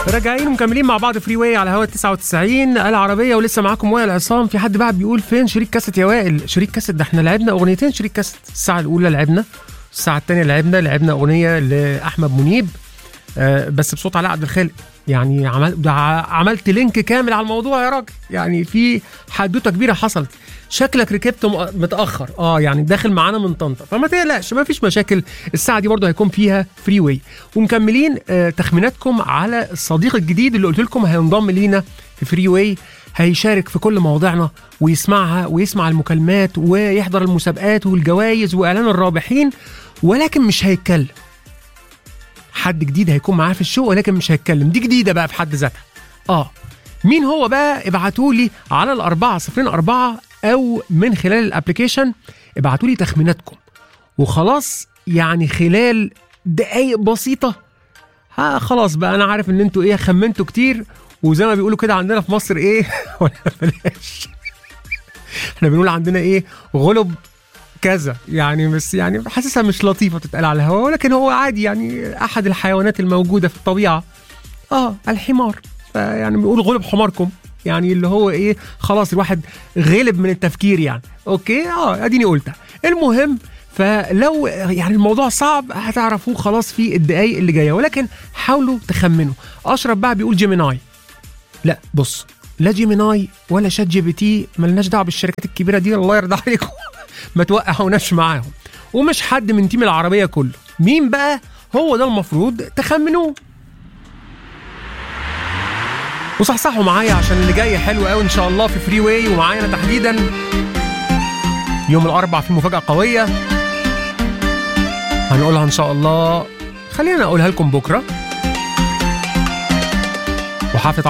راجعين ومكملين مع بعض فري واي على هوا 99 العربيه ولسه معاكم وائل عصام في حد بقى بيقول فين شريك كاسيت يا وائل شريك كاسيت ده احنا لعبنا اغنيتين شريك كاسيت الساعه الاولى لعبنا الساعه الثانيه لعبنا لعبنا اغنيه لاحمد منيب آه بس بصوت علاء عبد الخالق يعني عمل ده ع- عملت لينك كامل على الموضوع يا راجل يعني في حدوته كبيره حصلت شكلك ركبت م- متاخر اه يعني داخل معانا من طنطا فما تقلقش ما فيش مشاكل الساعه دي برضه هيكون فيها فري واي ومكملين آه تخميناتكم على الصديق الجديد اللي قلت لكم هينضم لينا في فري واي هيشارك في كل مواضيعنا ويسمعها ويسمع المكالمات ويحضر المسابقات والجوائز واعلان الرابحين ولكن مش هيتكلم حد جديد هيكون معاه في الشو ولكن مش هيتكلم دي جديده بقى في حد ذاتها اه مين هو بقى ابعتوا لي على الأربعة صفرين أربعة أو من خلال الابليكيشن ابعتوا لي تخميناتكم وخلاص يعني خلال دقايق بسيطة ها خلاص بقى أنا عارف إن أنتوا إيه خمنتوا كتير وزي ما بيقولوا كده عندنا في مصر إيه ولا بلاش احنا بنقول عندنا إيه غلب كذا يعني بس يعني حاسسها مش لطيفه تتقال على الهواء ولكن هو عادي يعني احد الحيوانات الموجوده في الطبيعه اه الحمار فيعني بنقول غلب حماركم يعني اللي هو ايه خلاص الواحد غلب من التفكير يعني اوكي اه اديني قلتها المهم فلو يعني الموضوع صعب هتعرفوه خلاص في الدقايق اللي جايه ولكن حاولوا تخمنوا اشرف بقى بيقول جيميناي لا بص لا جيميناي ولا شات جي بي تي ملناش دعوه بالشركات الكبيره دي الله يرضى عليكم ما توقعوناش معاهم ومش حد من تيم العربيه كله مين بقى هو ده المفروض تخمنوه وصحصحوا معايا عشان اللي جاي حلو قوي ان شاء الله في فري واي ومعانا تحديدا يوم الاربع في مفاجاه قويه هنقولها ان شاء الله خلينا اقولها لكم بكره وحافظ